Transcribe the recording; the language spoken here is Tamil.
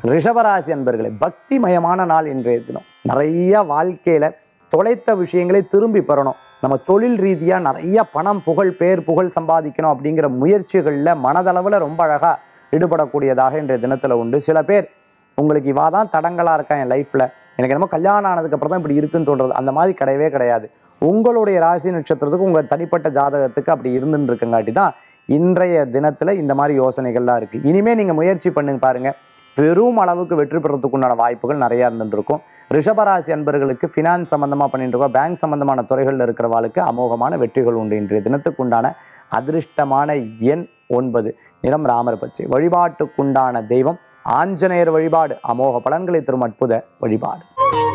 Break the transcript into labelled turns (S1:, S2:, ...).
S1: ரிஷபராசி அன்பர்களே பக்திமயமான நாள் இன்றைய தினம் நிறைய வாழ்க்கையில தொலைத்த விஷயங்களை திரும்பி பெறணும் நம்ம தொழில் ரீதியாக நிறைய பணம் புகழ் பேர் புகழ் சம்பாதிக்கணும் அப்படிங்கிற முயற்சிகளில் மனதளவில் ரொம்ப அழகாக ஈடுபடக்கூடியதாக இன்றைய தினத்தில் உண்டு சில பேர் உங்களுக்கு இவா தான் தடங்களாக இருக்கா என் லைஃப்பில் எனக்கு என்னமோ கல்யாணம் ஆனதுக்கப்புறம் தான் இப்படி இருக்குன்னு தோன்றது அந்த மாதிரி கிடையவே கிடையாது உங்களுடைய ராசி நட்சத்திரத்துக்கு உங்கள் தனிப்பட்ட ஜாதகத்துக்கு அப்படி இருந்துன்னு இருக்கங்காட்டி தான் இன்றைய தினத்தில் இந்த மாதிரி யோசனைகள்லாம் இருக்குது இனிமேல் நீங்கள் முயற்சி பண்ணுங்க பாருங்கள் பெரும் அளவுக்கு வெற்றி பெறத்துக்கு உண்டான வாய்ப்புகள் நிறையா இருந்துட்டு இருக்கும் ரிஷபராசி அன்பர்களுக்கு ஃபினான்ஸ் சம்மந்தமாக பண்ணிட்டு இருக்கோம் பேங்க் சம்மந்தமான துறைகளில் இருக்கிறவாளுக்கு அமோகமான வெற்றிகள் உண்டு இன்றைய தினத்துக்கு உண்டான அதிர்ஷ்டமான எண் ஒன்பது நிறம் ராமர் பச்சை வழிபாட்டுக்குண்டான தெய்வம் ஆஞ்சநேயர் வழிபாடு அமோக பலன்களை தரும் அற்புத வழிபாடு